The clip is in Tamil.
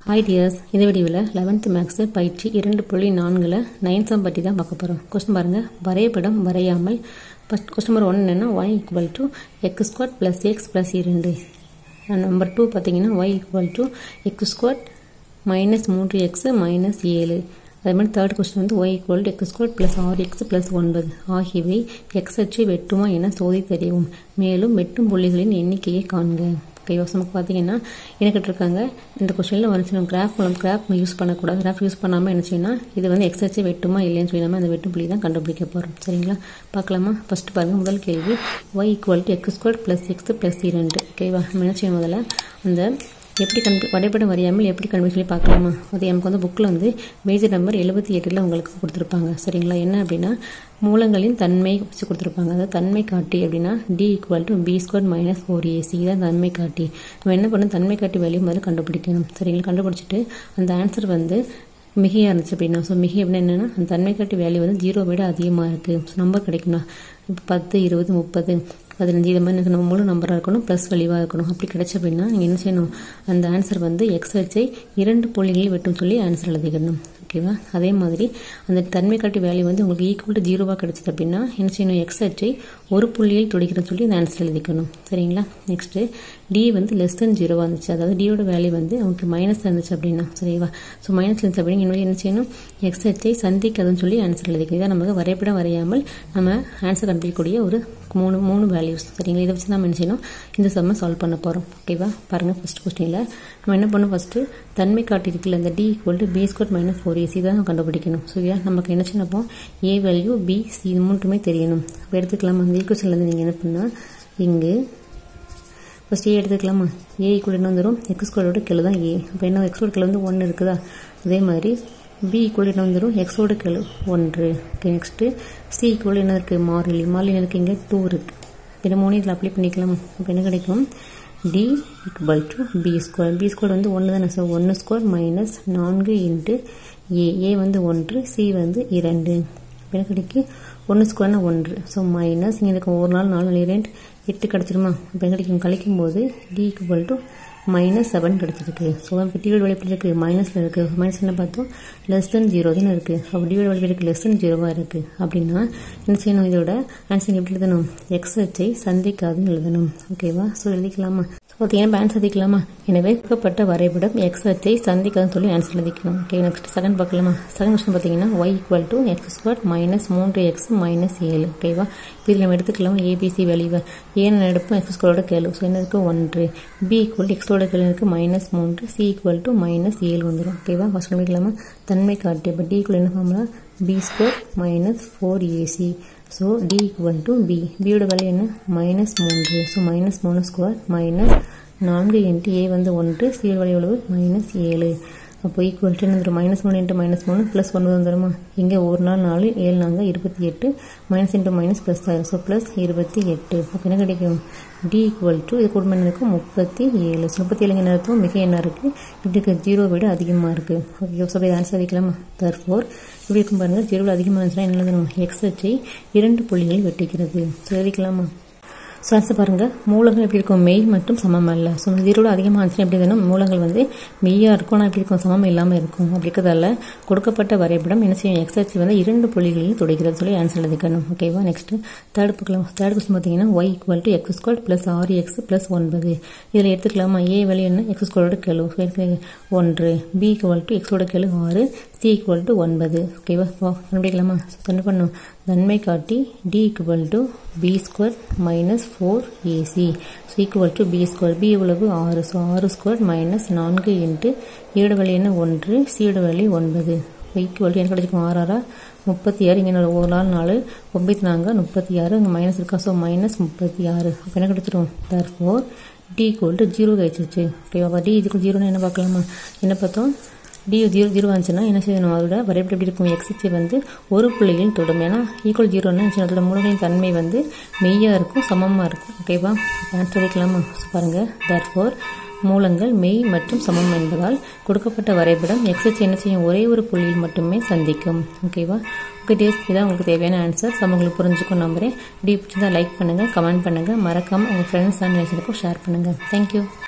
ஹாய் டியர்ஸ் இந்த வீடியோவில் லெவன்த்து மேக்ஸு பயிற்சி இரண்டு புள்ளி நான்கில் நைன் சம் பற்றி தான் பார்க்க போகிறோம் கொஸ்டின் பாருங்கள் வரைபடம் வரையாமல் ஃபஸ்ட் கொஸ்டின் நம்பர் ஒன் என்னென்னா Y equal to X square plus X plus இரண்டு நம்பர் டூ பார்த்தீங்கன்னா Y equal to X square minus மூன்று எக்ஸு மைனஸ் ஏழு அதே மாதிரி தேர்ட் கொஸ்டின் வந்து Y equal to X square plus ஆறு எக்ஸ் ப்ளஸ் ஒன்பது ஆகியவை எக்ஸ் அச்சு வெட்டுமா என சோதித்து அறியவும் மேலும் வெட்டும் புள்ளிகளின் எண்ணிக்கையை காண்க ஓகே நமக்கு பார்த்தீங்கன்னா என்ன கேட்டிருக்காங்க இந்த கொஸ்டினில் வந்துச்சு நம்ம கிராஃப் மூலம் கிராஃப் யூஸ் பண்ணக்கூடாது கிராஃப் யூஸ் பண்ணாமல் என்ன செய்யணும் இது வந்து எக்ஸ் அச்சு வெட்டுமா இல்லைன்னு சொல்லி நம்ம அந்த வெட்டும் புள்ளி தான் கண்டுபிடிக்க போகிறோம் சரிங்களா பார்க்கலாமா ஃபஸ்ட்டு பாருங்கள் முதல் கேள்வி Y equal to X square plus X plus இரண்டு ஓகேவா நம்ம என்ன செய்யணும் முதல்ல அந்த எப்படி கண்டு வரைபடம் வரையாமல் எப்படி கண்டுபிடி சொல்லி பார்க்கலாமா அது எனக்கு வந்து புக்கில் வந்து மேஜர் நம்பர் எழுபத்தி எட்டில் உங்களுக்கு கொடுத்துருப்பாங்க சரிங்களா என்ன அப்படின்னா மூலங்களின் தன்மை வச்சு கொடுத்துருப்பாங்க அதாவது தன்மை காட்டி அப்படின்னா D equal to B square minus four AC தான் தன்மை காட்டி நம்ம என்ன பண்ணணும் தன்மை காட்டி வேல்யூ முதல்ல கண்டுபிடிக்கணும் சரிங்களா கண்டுபிடிச்சிட்டு அந்த ஆன்சர் வந்து மிகையாக இருந்துச்சு அப்படின்னா ஸோ மிகை அப்படின்னா என்னென்னா அந்த தன்மை காட்டி வேல்யூ வந்து ஜீரோ விட அதிகமாக இருக்குது ஸோ நம்பர் கிடைக்கும்னா இப்போ பத்து இருபது முப்பது பதினஞ்சு இது மாதிரி எனக்கு நம்ம முழு நம்பராக இருக்கணும் ப்ளஸ் வலிவாக இருக்கணும் அப்படி கிடைச்ச அப்படின்னா நீங்கள் என்ன செய்யணும் அந்த ஆன்சர் வந்து எக்ஸ் வச்சை இரண்டு புள்ளிகளில் வெட்டும் சொல்லி ஆன்சர் எழுதிக்கணும் ஓகேவா அதே மாதிரி அந்த தன்மை காட்டி வேல்யூ வந்து உங்களுக்கு ஈக்குவல் டு ஜீரோவாக கிடைச்சது அப்படின்னா என்ன செய்யணும் எக்ஸ் அச்சை ஒரு புள்ளியில் துடிக்கிறேன்னு சொல்லி அந்த ஆன்சர் எழுதிக்கணும் சரிங்களா நெக்ஸ்ட்டு டி வந்து லெஸ் தென் ஜீரோவாக இருந்துச்சு அதாவது டியோட வேல்யூ வந்து உங்களுக்கு மைனஸ் இருந்துச்சு அப்படின்னா சரிவா ஸோ மைனஸ் இருந்துச்சு அப்படின்னு என்னோட என்ன செய்யணும் எக்ஸ் அச்சை சந்திக்காதுன்னு சொல்லி ஆன்சர் எழுதிக்கணும் இதான் நமக்கு வரைபடம் வரையாமல் நம்ம ஆன்சர் கண்டுபிடிக்கக்கூடிய ஒரு மூணு மூணு வேல்யூஸ் சரிங்களா இதை வச்சு நம்ம என்ன செய்யணும் இந்த சம்மை சால்வ் பண்ண போகிறோம் ஓகேவா பாருங்கள் ஃபஸ்ட் கொஸ்டினில் நம்ம என்ன பண்ணணும் ஃபஸ்ட்டு தன்மை காட்டியிருக்குல்ல இந்த D equal to B square minus four AC தான் நம்ம கண்டுபிடிக்கணும் ஸோ யா நமக்கு என்ன செய்யணும் ஏ வேல்யூ பி சி இது மூணுமே தெரியணும் இப்போ எடுத்துக்கலாம் அந்த ஈக்குவேஷன்லேருந்து நீங்கள் என்ன பண்ணால் இங்கு ஃபஸ்ட் ஏ எடுத்துக்கலாமா ஏ ஈக்குவல் என்ன வந்துடும் எக்ஸ் ஸ்கொயரோட கீழே தான் ஏ அப்போ என்ன எக்ஸோட கீழே வந்து ஒன்று இருக்குதா அதே மாதிரி பி ஈக்குவல் என்ன வந்துடும் எக்ஸோட கீழே ஒன்று ஓகே நெக்ஸ்ட்டு சி ஈக்குவல் என்ன இருக்குது மாறிலி மாறிலி எனக்கு இங்கே டூ இருக்குது இதை மூணு இதில் அப்ளை பண்ணிக்கலாம் அப்போ என்ன கிடைக்கும் D equal to B square B square வந்து ஒன்று தானே சார் ஒன்று ஸ்கொயர் மைனஸ் நான்கு இன்ட்டு ஏ ஏ வந்து ஒன்று சி வந்து இரண்டு என்ன கிடைக்கும் ஒன்று ஸ்கொயர்னா ஒன்று ஸோ மைனஸ் இங்கே இருக்கும் ஒரு நாள் நாலு நாள் இரண்டு எட்டு கிடச்சிருமா இப்போ என்ன கிடைக்கும் கழிக்கும் போது D equal to minus seven கிடச்சிருக்கு ஸோ நமக்கு டிவைட் வழி எப்படி இருக்குது மைனஸில் இருக்குது மைனஸ் என்ன பார்த்தோம் லெஸ் தென் ஜீரோ தானே இருக்குது அப்போ டிவைட் வழி இருக்குது லெஸ் தென் ஜீரோவாக இருக்குது அப்படின்னா என்ன செய்யணும் இதோட ஆன்சர் எப்படி எழுதணும் எக்ஸ் வச்சை சந்திக்காதுன்னு எழுதணும் ஓகேவா ஸோ எழுதிக்கலாமா ஸோ பார்த்தீங்கன்னா ஆன்சர் எழுதிக்கலாமா எனவே கொடுக்கப்பட்ட வரைபடம் எக்ஸ் அச்சை சந்திக்காதுன்னு சொல்லி ஆன்சர் எழுதிக்கணும் ஓகே நெக்ஸ்ட் செகண்ட் பார்க்கலாமா செகண்ட் கொஸ்டின் பார்த்தீங்கன்னா Y equal to X square minus மூன்று எக்ஸ் மைனஸ் ஏழு ஓகேவா இப்போ இதில் நம்ம எடுத்துக்கலாம் ஏபிசி வெளியே ஏன்னு எடுப்போம் எக்ஸ் ஸ்கொயரோட கேளு ஸோ என்ன இருக்குது ஒன்று பி ஈக்குவல் எக்ஸோட கேளு இருக்குது மைனஸ் மூன்று சி ஈக்குவல் டு மைனஸ் ஏழு வந்துடும் ஓகேவா ஃபஸ்ட் பண்ணிக்கலாமா தன்மை காட்டு இப்போ டி ஈக்குவல் என்ன formula B square minus four AC so D equal to B பியோட வேல்யூ என்ன மைனஸ் மூன்று ஸோ மைனஸ் மூணு ஸ்கொயர் மைனஸ் நான்கு இன்ட்டு ஏ வந்து ஒன்று சியோட வேல்யூ எவ்வளவு மைனஸ் ஏழு அப்போ ஈக்குவல் டு வந்துடும் மைனஸ் மூணு இன்ட்டு மைனஸ் மூணு ப்ளஸ் ஒன்பது வந்துடுமா இங்கே ஒரு நாள் நாலு ஏழு நாங்கள் இருபத்தி எட்டு மைனஸ் இன்ட்டு மைனஸ் ப்ளஸ் ஆயிரும் ஸோ ப்ளஸ் இருபத்தி எட்டு அப்போ என்ன கிடைக்கும் டி ஈக்குவல் டு இது கூட இருக்கும் முப்பத்தி ஏழு ஸோ முப்பத்தி ஏழு என்ன அர்த்தம் மிக என்ன இருக்குது இப்படி ஜீரோ விட அதிகமாக இருக்குது ஓகே ஸோ இதை ஆன்சர் வைக்கலாமா தர் ஃபோர் இப்படி இருக்கும் பாருங்கள் ஜீரோவில் அதிகமாக இருந்துச்சுன்னா என்ன எழுதணும் எக்ஸ் வச்சு இரண்டு புள்ளிகள் வெட்டிக்கிறது ஸோ எழுதிக்கலாமா ஸோ அடுத்து பாருங்கள் மூலங்கள் எப்படி இருக்கும் மெய் மற்றும் சமம் அல்ல ஸோ ஜீரோட அதிகமாக இருந்துச்சுன்னா எப்படி இருந்தாலும் மூலங்கள் வந்து மெய்யாக இருக்கும் ஆனால் எப்படி இருக்கும் சமம் இல்லாமல் இருக்கும் அப்படி இருக்கிறதால கொடுக்கப்பட்ட வரைபடம் என்ன செய்யும் எக்ஸாச்சி வந்து இரண்டு புள்ளிகளில் தொடைக்கிறது சொல்லி ஆன்சர் எழுதிக்கணும் ஓகேவா நெக்ஸ்ட் தேர்ட் புக்கலாம் தேர்ட் கொஸ்டின் பார்த்தீங்கன்னா Y equal to X square plus ஆறு எக்ஸ் ப்ளஸ் ஒன்பது இதில் எடுத்துக்கலாமா ஏ வழி என்ன எக்ஸ் ஸ்கொயரோட கெழு ஒன்று பி ஈக்குவல் டு எக்ஸோட கெழு ஆறு சி ஈக்குவல் டு ஒன்பது ஓகேவா கண்டுபிடிக்கலாமா என்ன பண்ணும் நன்மை காட்டி D equal to B square minus four AC so equal to B square B எவ்வளவு ஆறு ஸோ ஆறு ஸ்கொயர் மைனஸ் நான்கு இன்ட்டு ஏழு வழி என்ன ஒன்று சியோட வழி ஒன்பது ஈக்குவல் டு என்ன கிடைச்சிக்கும் ஆறு ஆறா முப்பத்தி ஆறு இங்கே ஒரு நாள் நாலு ஒம்பத்தி நாங்கள் முப்பத்தி ஆறு இங்கே மைனஸ் இருக்கா ஸோ மைனஸ் முப்பத்தி ஆறு அப்போ என்ன கிடைச்சிரும் தர் four D equal to zero கிடைச்சிருச்சு ஓகேவா டி இதுக்கு ஜீரோன்னு என்ன பார்க்கலாமா என்ன பார்த்தோம் டி ஜீரோ ஜீரோ வந்துச்சுன்னா என்ன செய்யணும் அதோட வரைபடம் எப்படி இருக்கும் எக்ஸிச்சி வந்து ஒரு புள்ளியில் தொடும் ஏன்னா ஈக்குவல் ஜீரோன்னு அதோட மூலங்களின் தன்மை வந்து மெய்யாக இருக்கும் சமமாக இருக்கும் ஓகேவா ஆன்சர் வைக்கலாமா பாருங்கள் தர் ஃபோர் மூலங்கள் மெய் மற்றும் சமம் என்பதால் கொடுக்கப்பட்ட வரைபடம் எக்ஸிச் என்ன செய்யும் ஒரே ஒரு புள்ளியில் மட்டுமே சந்திக்கும் ஓகேவா ஓகே டேஸ் இதான் உங்களுக்கு தேவையான ஆன்சர் சம் உங்களுக்கு புரிஞ்சுக்கும் நம்புறேன் இப்படி பிடிச்சிருந்தா லைக் பண்ணுங்கள் கமெண்ட் பண்ணுங்கள் மறக்காமல் உங்கள் ஃப்ரெண்ட்ஸ் அண்ட் ரிலேஷனுக்கும் ஷேர் பண்ணுங்கள் தேங்க்யூ